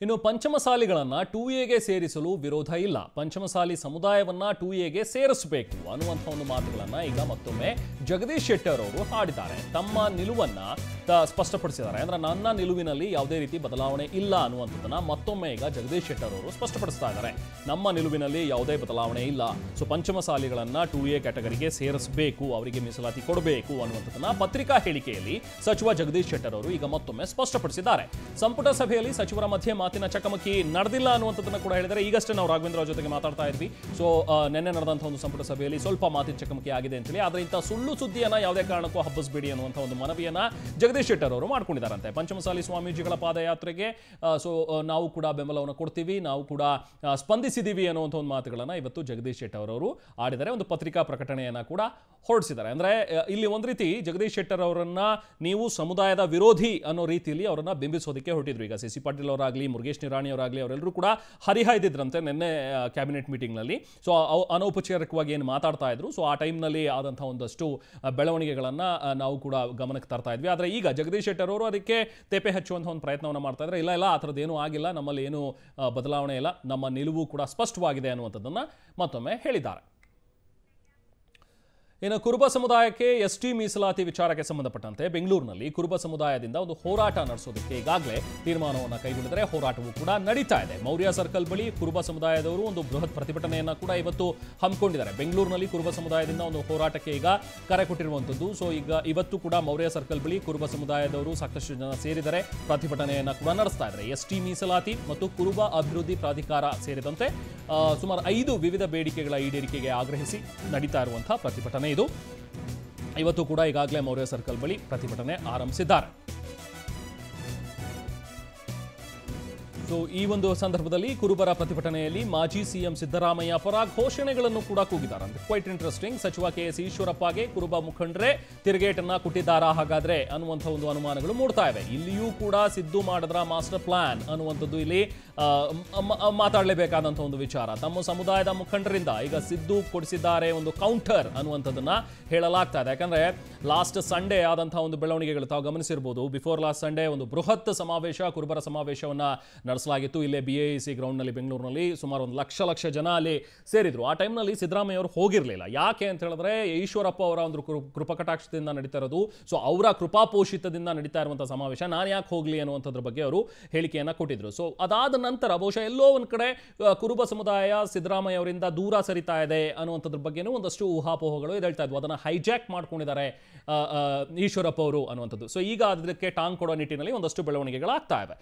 ಇನ್ನು ಪಂಚಮಸಾಲಿಗಳನ್ನ ಟೂ ಎಗೆ ಸೇರಿಸಲು ವಿರೋಧ ಇಲ್ಲ ಪಂಚಮಸಾಲಿ ಸಮುದಾಯವನ್ನ ಟೂ ಎಗೆ ಸೇರಿಸಬೇಕು ಅನ್ನುವಂಥ ಒಂದು ಮಾತುಗಳನ್ನ ಈಗ ಮತ್ತೊಮ್ಮೆ ಜಗದೀಶ್ ಶೆಟ್ಟರ್ ಅವರು ಹಾಡಿದ್ದಾರೆ ತಮ್ಮ ನಿಲುವನ್ನ ತ- ಸ್ಪಷ್ಟಪಡಿಸಿದ್ದಾರೆ ಅಂದ್ರೆ ನನ್ನ ನಿಲುವಿನಲ್ಲಿ ಯಾವುದೇ ರೀತಿ ಬದಲಾವಣೆ ಇಲ್ಲ ಅನ್ನುವಂಥದ್ದನ್ನ ಮತ್ತೊಮ್ಮೆ ಈಗ ಜಗದೀಶ್ ಶೆಟ್ಟರ್ ಅವರು ಸ್ಪಷ್ಟಪಡಿಸ್ತಾ ಇದ್ದಾರೆ ನಮ್ಮ ನಿಲುವಿನಲ್ಲಿ ಯಾವುದೇ ಬದಲಾವಣೆ ಇಲ್ಲ ಸೊ ಪಂಚಮಸಾಲಿಗಳನ್ನ ಟೂ ಎ ಕ್ಯಾಟಗರಿಗೆ ಸೇರಿಸಬೇಕು ಅವರಿಗೆ ಮೀಸಲಾತಿ ಕೊಡಬೇಕು ಅನ್ನುವಂಥದ್ದನ್ನ ಪತ್ರಿಕಾ ಹೇಳಿಕೆಯಲ್ಲಿ ಸಚಿವ ಜಗದೀಶ್ ಶೆಟ್ಟರ್ ಅವರು ಈಗ ಮತ್ತೊಮ್ಮೆ ಸ್ಪಷ್ಟಪಡಿಸಿದ್ದಾರೆ ಸಂಪುಟ ಸಭೆಯಲ್ಲಿ ಸಚಿವರ ಮಧ್ಯೆ ಮಾತಿನ ಚಕಮಕಿ ನಡೆದಿಲ್ಲ ಅನ್ನುವಂಥದ್ದನ್ನ ಕೂಡ ಹೇಳಿದರೆ ಈಗಷ್ಟೇ ನಾವು ರಾಘವೇಂದ್ರ ಅವ್ರ ಜೊತೆಗೆ ಮಾತಾಡ್ತಾ ಇದ್ವಿ ಸೊ ನಿನ್ನೆ ನಡೆದಂಥ ಒಂದು ಸಂಪುಟ ಸಭೆಯಲ್ಲಿ ಸ್ವಲ್ಪ ಮಾತಿನ ಚಕಮಕಿ ಆಗಿದೆ ಅಂತೇಳಿ ಆದರೆ ಇಂಥ ಸುಳ್ಳು ಸುದ್ದಿಯನ್ನ ಯಾವುದೇ ಕಾರಣಕ್ಕೂ ಹಬ್ಬಿಸಬೇಡಿ ಅನ್ನುವಂಥ ಒಂದು ಮನವಿಯನ್ನ ಜಗದೀಶ್ ಶೆಟ್ಟರ್ ಅವರು ಮಾಡ್ಕೊಂಡಿದ್ದಾರಂತೆ ಪಂಚಮಸಾಲಿ ಸ್ವಾಮೀಜಿಗಳ ಪಾದಯಾತ್ರೆಗೆ ಸೊ ನಾವು ಕೂಡ ಬೆಂಬಲವನ್ನು ಕೊಡ್ತೀವಿ ನಾವು ಕೂಡ ಆ, ಸ್ಪಂದಿಸಿದ್ದೀವಿ ಅನ್ನುವಂಥ ಒಂದು ಮಾತುಗಳನ್ನ ಇವತ್ತು ಜಗದೀಶ್ ಶೆಟ್ಟರ್ ಅವರು ಆಡಿದರೆ ಒಂದು ಪತ್ರಿಕಾ ಪ್ರಕಟಣೆಯನ್ನ ಕೂಡ ಹೊರಡಿಸಿದ್ದಾರೆ ಅಂದ್ರೆ ಆ, ಇಲ್ಲಿ ಒಂದು ರೀತಿ ಜಗದೀಶ್ ಶೆಟ್ಟರ್ ಅವರನ್ನ ನೀವು ಸಮುದಾಯದ ವಿರೋಧಿ ಅನ್ನೋ ರೀತಿಯಲ್ಲಿ ಅವರನ್ನ ಬಿಂಬಿಸೋದಕ್ಕೆ ಹೊರಟಿದ್ರು ಈಗ ಸಿ ಸಿ ಪಾಟೀಲ್ ಅವರಾಗಲಿ ಮುರುಗೇಶ್ ನಿರಾಣಿ ಅವರಾಗಲಿ ಅವರೆಲ್ಲರೂ ಕೂಡ ಹರಿಹಾಯ್ದಿದ್ರಂತೆ ನಿನ್ನೆ ಕ್ಯಾಬಿನೆಟ್ ಮೀಟಿಂಗ್ನಲ್ಲಿ ಸೊ ಅನೌಪಚಾರಿಕವಾಗಿ ಏನು ಮಾತಾಡ್ತಾ ಇದ್ರು ಸೊ ಆ ಟೈಮ್ನಲ್ಲಿ ಆದಂಥ ಒಂದಷ್ಟು ಆ, ಬೆಳವಣಿಗೆಗಳನ್ನ ಆ, ನಾವು ಕೂಡ ಗಮನಕ್ಕೆ ತರ್ತಾ ಇದ್ವಿ ಆದರೆ ಈಗ ಜಗದೀಶ್ ಶೆಟ್ಟರ್ ಅವರು ಅದಕ್ಕೆ ತೇಪೆ ಹಚ್ಚುವಂಥ ಒಂದು ಪ್ರಯತ್ನವನ್ನು ಮಾಡ್ತಾ ಇದ್ದಾರೆ ಇಲ್ಲ ಇಲ್ಲ ಆ ಥರದ್ದು ಏನೂ ಆಗಿಲ್ಲ ನಮ್ಮಲ್ಲಿ ಏನು ಆ, ಬದಲಾವಣೆ ಇಲ್ಲ ನಮ್ಮ ನಿಲುವು ಕೂಡ ಸ್ಪಷ್ಟವಾಗಿದೆ ಅನ್ನುವಂಥದ್ದನ್ನು ಮತ್ತೊಮ್ಮೆ ಹೇಳಿದ್ದಾರೆ ಇನ್ನು ಕುರುಬ ಸಮುದಾಯಕ್ಕೆ ಎಸ್ ಟಿ ಮೀಸಲಾತಿ ವಿಚಾರಕ್ಕೆ ಸಂಬಂಧಪಟ್ಟಂತೆ ಬೆಂಗಳೂರಿನಲ್ಲಿ ಕುರುಬ ಸಮುದಾಯದಿಂದ ಒಂದು ಹೋರಾಟ ನಡೆಸೋದಕ್ಕೆ ಈಗಾಗಲೇ ತೀರ್ಮಾನವನ್ನು ಕೈಗೊಂಡಿದ್ದಾರೆ ಹೋರಾಟವು ಕೂಡ ನಡೀತಾ ಇದೆ ಮೌರ್ಯ ಸರ್ಕಲ್ ಬಳಿ ಕುರುಬ ಸಮುದಾಯದವರು ಒಂದು ಬೃಹತ್ ಪ್ರತಿಭಟನೆಯನ್ನ ಕೂಡ ಇವತ್ತು ಹಮ್ಮಿಕೊಂಡಿದ್ದಾರೆ ಬೆಂಗಳೂರಿನಲ್ಲಿ ಕುರುಬ ಸಮುದಾಯದಿಂದ ಒಂದು ಹೋರಾಟಕ್ಕೆ ಈಗ ಕರೆ ಕೊಟ್ಟಿರುವಂಥದ್ದು ಸೊ ಈಗ ಇವತ್ತು ಕೂಡ ಮೌರ್ಯ ಸರ್ಕಲ್ ಬಳಿ ಕುರುಬ ಸಮುದಾಯದವರು ಸಾಕಷ್ಟು ಜನ ಸೇರಿದರೆ ಪ್ರತಿಭಟನೆಯನ್ನ ಕೂಡ ನಡೆಸ್ತಾ ಇದ್ದಾರೆ ಎಸ್ ಟಿ ಮೀಸಲಾತಿ ಮತ್ತು ಕುರುಬ ಅಭಿವೃದ್ಧಿ ಪ್ರಾಧಿಕಾರ ಸೇರಿದಂತೆ ಆ, ಸುಮಾರು ಐದು ವಿವಿಧ ಬೇಡಿಕೆಗಳ ಈಡೇರಿಕೆಗೆ ಆಗ್ರಹಿಸಿ ನಡೀತಾ ಇರುವಂತಹ ಪ್ರತಿಭಟನೆ ಇದು ಇವತ್ತು ಕೂಡ ಈಗಾಗಲೇ ಮೌರ್ಯ ಸರ್ಕಲ್ ಬಳಿ ಪ್ರತಿಭಟನೆ ಆರಂಭಿಸಿದ್ದಾರೆ ಸೊ ಈ ಒಂದು ಸಂದರ್ಭದಲ್ಲಿ ಕುರುಬರ ಪ್ರತಿಭಟನೆಯಲ್ಲಿ ಮಾಜಿ ಸಿಎಂ ಸಿದ್ದರಾಮಯ್ಯ ಪರ ಘೋಷಣೆಗಳನ್ನು ಕೂಡ ಕೂಗಿದ್ದಾರೆ ಅಂದ್ರೆ ಕ್ವೈಟ್ ಇಂಟ್ರೆಸ್ಟಿಂಗ್ ಸಚಿವ ಕೆ ಎಸ್ ಈಶ್ವರಪ್ಪಗೆ ಕುರುಬ ಮುಖಂಡರೇ ತಿರುಗೇಟನ್ನ ಕೊಟ್ಟಿದ್ದಾರಾ ಹಾಗಾದ್ರೆ ಅನ್ನುವಂಥ ಒಂದು ಅನುಮಾನಗಳು ಮೂಡ್ತಾ ಇವೆ ಇಲ್ಲಿಯೂ ಕೂಡ ಸಿದ್ದು ಮಾಡಿದ್ರ ಮಾಸ್ಟರ್ ಪ್ಲಾನ್ ಅನ್ನುವಂಥದ್ದು ಇಲ್ಲಿ ಆ, ಮ- ಮ- ಮಾತಾಡಲೇಬೇಕಾದಂಥ ಒಂದು ವಿಚಾರ ತಮ್ಮ ಸಮುದಾಯದ ಮುಖಂಡರಿಂದ ಈಗ ಸಿದ್ದು ಕೊಡಿಸಿದ್ದಾರೆ ಒಂದು ಕೌಂಟರ್ ಅನ್ನುವಂಥದ್ದನ್ನ ಹೇಳಲಾಗ್ತಾ ಇದೆ ಯಾಕಂದ್ರೆ ಲಾಸ್ಟ್ ಸಂಡೇ ಆದಂತಹ ಒಂದು ಬೆಳವಣಿಗೆಗಳು ತಾವು ಗಮನಿಸಿರ್ಬೋದು ಬಿಫೋರ್ ಲಾಸ್ಟ್ ಸಂಡೇ ಒಂದು ಬೃಹತ್ ಸಮಾವೇಶ ಕುರುಬರ ಸಮಾವೇಶವನ್ನ ನಡೆಸಲಾಗಿತ್ತು ಇಲ್ಲೇ ಬಿ ಎ ಸಿ ಗ್ರೌಂಡ್ನಲ್ಲಿ ಬೆಂಗಳೂರಿನಲ್ಲಿ ಸುಮಾರು ಒಂದು ಲಕ್ಷ ಲಕ್ಷ ಜನ ಅಲ್ಲಿ ಸೇರಿದ್ರು ಆ ಟೈಮ್ನಲ್ಲಿ ಸಿದ್ದರಾಮಯ್ಯ ಅವರು ಹೋಗಿರಲಿಲ್ಲ ಯಾಕೆ ಅಂತ ಹೇಳಿದ್ರೆ ಈಶ್ವರಪ್ಪ ಅವರ ಒಂದು ಕೃ- ಕೃಪಕಟಾಕ್ಷದಿಂದ ನಡೀತಾ ಇರೋದು ಸೊ ಅವರ ಕೃಪಾಪೋಷಿತದಿಂದ ನಡೀತಾ ಇರುವಂತಹ ಸಮಾವೇಶ ನಾನು ಯಾಕೆ ಹೋಗಲಿ ಅನ್ನುವಂಥದ್ರ ಬಗ್ಗೆ ಅವರು ಹೇಳಿಕೆಯನ್ನ ಕೊಟ್ಟಿದ್ರು ಸೊ ಅದಾದ ನಂತರ ಬಹುಶಃ ಎಲ್ಲೋ ಒಂದು ಕಡೆ ಆ, ಕುರುಬ ಸಮುದಾಯ ಸಿದ್ದರಾಮಯ್ಯ ಅವರಿಂದ ದೂರ ಸರಿತಾ ಇದೆ ಅನ್ನುವಂಥದ್ರ ಬಗ್ಗೆನೂ ಒಂದಷ್ಟು ಊಹಾಪೋಹಗಳು ಎದ್ದೇಳ್ತಾ ಇದ್ವು ಅದನ್ನು ಹೈಜಾಕ್ ಮಾಡ್ಕೊಂಡಿದ್ದಾರೆ ಆ, ಆ, ಈಶ್ವರಪ್ಪ ಅವರು ಅನ್ನುವಂಥದ್ದು ಸೊ ಈಗ ಅದಕ್ಕೆ ಟಾಂಗ್ ಕೊಡೋ ನಿಟ್ಟಿನಲ್ಲಿ ಒಂದಷ್ಟು ಬೆಳವಣಿಗೆಗಳಾಗ್ತಾ ಇವೆ